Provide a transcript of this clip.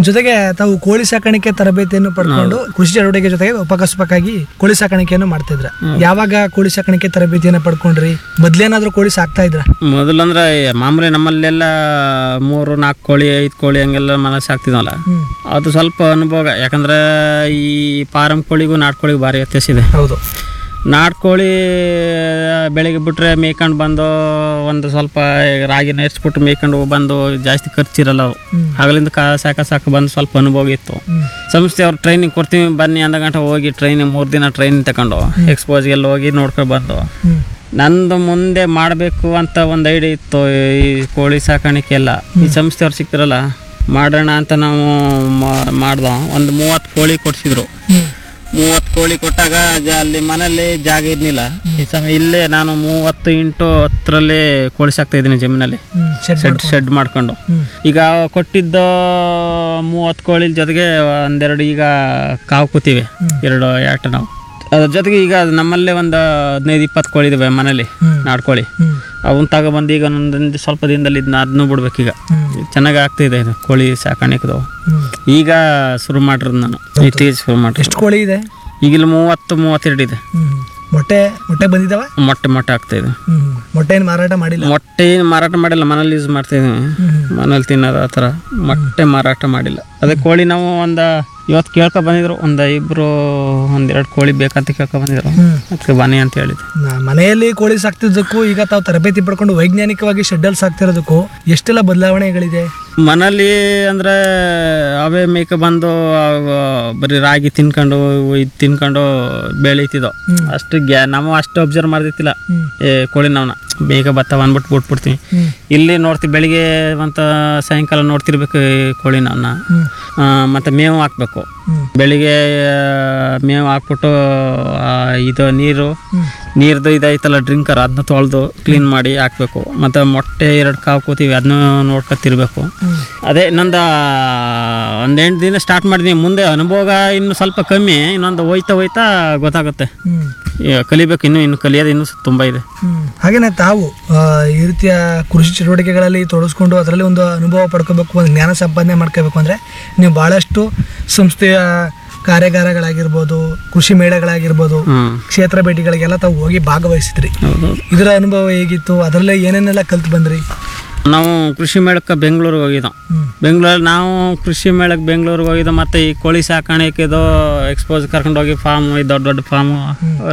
ಜೊತೆಗೆ ತಾವು ಕೋಳಿ ಸಾಕಾಣಿಕೆ ತರಬೇತಿಯನ್ನು ಪಡ್ಕೊಂಡು ಕೃಷಿ ಚಟುವಟಿಕೆ ಜೊತೆಗೆ ಉಪಕಸಬಕ್ಕಾಗಿ ಕೋಳಿ ಸಾಕಾಣಿಕೆಯನ್ನು ಮಾಡ್ತಿದ್ರ ಯಾವಾಗ ಕೋಳಿ ಸಾಕಾಣಿಕೆ ತರಬೇತಿಯನ್ನು ಪಡ್ಕೊಂಡ್ರಿ ಮೊದ್ಲೇನಾದ್ರೂ ಕೋಳಿ ಸಾಕ್ತಾ ಇದ್ರ ಮೊದಲಂದ್ರೆ ಮಾಮೂಲಿ ನಮ್ಮಲ್ಲೆಲ್ಲ ಮೂರು ನಾಲ್ಕು ಕೋಳಿ ಐದು ಕೋಳಿ ಹಂಗೆಲ್ಲ ಮನೆ ಸಾಕ್ತಿದ್ವಲ್ಲ ಹ್ಮ್ ಅದು ಸ್ವಲ್ಪ ಅನುಭವ ಯಾಕಂದ್ರೆ ಈ ಫಾರಂ ಕೋಳಿಗೂ ನಾಟಿ ಕೋಳಿಗೂ ಭಾರಿ ವ್ಯತ್ಯಾಸ ಇದೆ ಹೌದು ನಾಟಿ ಕೋಳಿ ಬೆಳಿಗ್ಗೆ ಬಿಟ್ರೆ ಮೇಯ್ಕೊಂಡು ಬಂದು ಒಂದು ಸ್ವಲ್ಪ ರಾಗಿ ನೆರ್ಸ್ಬಿಟ್ಟು ಮೇಯ್ಕೊಂಡು ಬಂದು ಜಾಸ್ತಿ ಖರ್ಚಿರಲ್ಲ ಅವು ಹ್ಮ್. ಆಗಲಿಂದ ಕಾ ಸಾಕ ಸಾಕು ಬಂದು ಸ್ವಲ್ಪ ಅನುಭವ ಇತ್ತು ಹ್ಮ್ ಸಂಸ್ಥೆ ಅವ್ರು ಟ್ರೈನಿಂಗ್ ಕೊಡ್ತೀವಿ ಬನ್ನಿ ಅಂದ ಗಂಟೆ ಹೋಗಿ ಟ್ರೈನಿಂಗ್ ಮೂರು ದಿನ ಟ್ರೈನಿಂಗ್ ತಗೊಂಡು ಎಕ್ಸ್ಪೋಸ್ಗೆಲ್ಲ ಹೋಗಿ ನೋಡ್ಕೊಂಡು ಬಂದು ಹ್ಮ್ ನಂದು ಮುಂದೆ ಮಾಡಬೇಕು ಅಂತ ಒಂದು ಐಡಿಯಾ ಇತ್ತು ಈ ಕೋಳಿ ಸಾಕಾಣಿಕೆ ಎಲ್ಲ ಈ ಸಂಸ್ಥೆಯವ್ರು ಸಿಕ್ತಿರಲ್ಲ ಮಾಡೋಣ ಅಂತ ನಾವು ಮಾಡ್ದೋ ಒಂದು ಮೂವತ್ತು ಕೋಳಿ ಕೊಡ್ಸಿದ್ರು ಹ್ಮ್ ಮೂವತ್ತು ಕೋಳಿ ಕೊಟ್ಟಾಗ ಜ- ಅಲ್ಲಿ ಮನೇಲಿ ಜಾಗ ಇರ್ಲಿಲ್ಲ ಈ ಸಮಯ ಇಲ್ಲೇ ನಾನು ಮೂವತ್ತು ಇಂಟು ಹತ್ತರಲ್ಲಿ ಕೋಳಿ ಸಾಕ್ತಾ ಇದ್ದೀನಿ ಜಮೀನಲ್ಲಿ ಹ್ಮ್ ಶೆಡ್ ಶೆಡ್ ಶೆಡ್ ಮಾಡ್ಕೊಂಡು ಹ್ಮ್ ಈಗ ಕೊಟ್ಟಿದ್ದ ಮೂವತ್ತು ಕೋಳಿ ಜೊತೆಗೆ ಒಂದೆರಡು ಈಗ ಕಾವು ಕೂತಿವೆ ಎರಡು ಆಟ ನಾವು ಅದ್ರ ಜೊತೆಗೆ ಈಗ ನಮ್ಮಲ್ಲೇ ಒಂದು ಹದಿನೈದು ಇಪ್ಪತ್ತು ಕೋಳಿ ಇದಾವೆ ಮನೇಲಿ ಹ್ಮ್ ನಾಡ್ಕೋಳಿ ಹ್ಮ್ ಅವನ್ನ ತಗೊಬಂದು ಈಗ ಒಂದೊಂದು ಸ್ವಲ್ಪ ದಿನದಲ್ಲಿ ಇದನ್ನ ಅದನ್ನು ಬಿಡ್ಬೇಕೀಗ ಹ್ಮ್ ಚೆನ್ನಾಗಿ ಆಗ್ತಿದೆ ಇದು ಕೋಳಿ ಸಾಕಾಣಿಕೆದು ಹ್ಮ್ ಈಗ ಶುರು ಮಾಡಿರೋದು ನಾನು ಇತ್ತೀಚೆಗೆ ಶುರು ಮಾಡಿ ಎಷ್ಟು ಕೋಳಿ ಇದೆ ಈಗ ಇಲ್ಲಿ ಮೂವತ್ತು ಮೂವತ್ತೆರಡು ಇದೆ ಹ್ಮ್ ಮೊಟ್ಟೆ ಮೊಟ್ಟೆ ಬಂದಿದಾವ ಮೊಟ್ಟೆ ಮೊಟ್ಟೆ ಆಗ್ತಾ ಇದೆ ಹ್ಮ್ ಮೊಟ್ಟೆ ಏನು ಮಾರಾಟ ಮಾಡಿಲ್ಲ ಮೊಟ್ಟೆ ಏನು ಮಾರಾಟ ಮಾಡಿಲ್ಲ ಮನೇಲಿ ಯೂಸ್ ಮಾಡ್ತಾ ಇದೀವಿ ಹ್ಮ್ ಮನೇಲಿ ತಿನ್ನೋದು ಆ ಥರ ಮೊಟ್ಟೆ ಮಾರಾಟ ಮಾಡಿಲ್ಲ ಅದೇ ಕೋಳಿ ನಾವು ಒಂದು ಇವತ್ತು ಕೇಳ್ಕೊ ಬಂದಿದ್ರು ಒಂದು ಇಬ್ಬರು ಒಂದೆರಡು ಕೋಳಿ ಬೇಕಂತ ಕೇಳ್ಕೊ ಬಂದಿದ್ರು ಹ್ಮ್ ಅದಕ್ಕೆ ಬನ್ನಿ ಅಂತ ಹೇಳಿದ್ದೆ ನಾ- ಮನೆಯಲ್ಲಿ ಕೋಳಿ ಸಾಕ್ತಿದ್ದಕ್ಕೂ ಈಗ ತಾವು ತರಬೇತಿ ಪಡ್ಕೊಂಡು ವೈಜ್ಞಾನಿಕವಾಗಿ ಶೆಡ್ಡಲ್ಲಿ ಸಾಕ್ತಿರೋದಕ್ಕೂ ಎಷ್ಟೆಲ್ಲ ಬದಲಾವಣೆಗಳಿದೆ ಮನೇಲಿ ಅಂದ್ರೆ ಅವೇ ಮೇಕ ಬಂದು ಅವ ಬರೀ ರಾಗಿ ತಿನ್ಕೊಂಡು ಇದು ತಿನ್ಕೊಂಡು ಬೆಳೀತಿದ್ದೋ ಹ್ಮ್. ಅಷ್ಟು ಗ್ಯಾ ನಾವು ಅಷ್ಟು ಅಬ್ಸರ್ವ್ ಮಾಡ್ದಿತ್ತಿಲ್ಲ ಹ್ಮ್ ಏ ಕೋಳಿ ನಾವ್ನ ಬೇಗ ಬತ್ತಾವ ಅಂದ್ಬಿಟ್ಟು ಬಿಟ್ಬಿಡ್ತೀವಿ ಹ್ಮ್ ಇಲ್ಲಿ ನೋಡ್ತೀವಿ ಬೆಳಿಗ್ಗೆ ಮತ್ತು ಸಾಯಂಕಾಲ ನೋಡ್ತಿರ್ಬೇಕು ಈ ಕೋಳಿ ನಾವನ್ನ ಹ್ಮ್ ಮತ್ತು ಮೇವು ಹಾಕ್ಬೇಕು ಹ್ಮ್ ಬೆಳಿಗ್ಗೆ ಆ, ಮೇವು ಹಾಕ್ಬಿಟ್ಟು ಆ, ಇದು ನೀರು ಹ್ಮ್ ನೀರ್ದು ಇದೈತಲ್ಲ ಡ್ರಿಂಕರ್ ಅದನ್ನ ತೊಳೆದು ಕ್ಲೀನ್ ಮಾಡಿ ಹಾಕ್ಬೇಕು ಮತ್ತು ಮೊಟ್ಟೆ ಎರಡು ಕಾವು ಕೂತೀವಿ ಅದನ್ನು ನೋಡ್ಕೊತಿರ್ಬೇಕು ಹ್ಮ್ ಅದೇ ಇನ್ನೊಂದು ಒಂದು ಎಂಟು ದಿನ ಸ್ಟಾರ್ಟ್ ಮಾಡಿದೀನಿ ಮುಂದೆ ಅನುಭವ ಇನ್ನು ಸ್ವಲ್ಪ ಕಮ್ಮಿ ಇನ್ನೊಂದು ಹೋಯ್ತಾ ಹೋಯ್ತಾ ಗೊತ್ತಾಗುತ್ತೆ ಹ್ಮ್ ಈಗ ಕಲಿಬೇಕು ಇನ್ನೂ ಇನ್ನು ಕಲಿಯೋದು ಇನ್ನೂ ತುಂಬ ಇದೆ ಹ್ಮ್ ಹಾಗೇನೆ ತಾವು ಆ, ಈ ರೀತಿಯ ಕೃಷಿ ಚಟುವಟಿಕೆಗಳಲ್ಲಿ ತೊಡಗಿಸ್ಕೊಂಡು ಅದರಲ್ಲಿ ಒಂದು ಅನುಭವ ಪಡ್ಕೋಬೇಕು ಒಂದು ಜ್ಞಾನ ಸಂಪಾದನೆ ಮಾಡ್ಕೋಬೇಕು ಅಂದರೆ ನೀವು ಭಾಳಷ್ಟು ಸಂಸ್ಥೆಯ ಕಾರ್ಯಾಗಾರಗಳಾಗಿರ್ಬೋದು ಕೃಷಿ ಮೇಳಗಳಾಗಿರ್ಬೋದು ಹ್ಞೂ ಕ್ಷೇತ್ರ ಭೇಟಿಗಳಿಗೆಲ್ಲ ತಾವು ಹೋಗಿ ಭಾಗವಹಿಸಿದ್ರಿ ಹೌದು ಇದರ ಅನುಭವ ಹೇಗಿತ್ತು ಅದರಲ್ಲೇ ಏನೇನೆಲ್ಲ ಕಲ್ತು ಬಂದ್ರಿ ನಾವು ಕೃಷಿ ಮೇಳಕ್ಕೆ ಬೆಂಗಳೂರಿಗೆ ಹೋಗಿದ್ದೋ ಹ್ಮ್ ಬೆಂಗಳೂರಲ್ಲಿ ನಾವು ಕೃಷಿ ಮೇಳಕ್ಕೆ ಬೆಂಗಳೂರಿಗೆ ಹೋಗಿದ್ದೋ ಮತ್ತು ಈ ಕೋಳಿ ಸಾಕಾಣಿಕೆದು ಎಕ್ಸ್ಪೋಸ್ ಕರ್ಕೊಂಡು ಹೋಗಿ ಫಾರ್ಮ್ ದೊಡ್ಡ ದೊಡ್ಡ ಫಾರ್ಮ್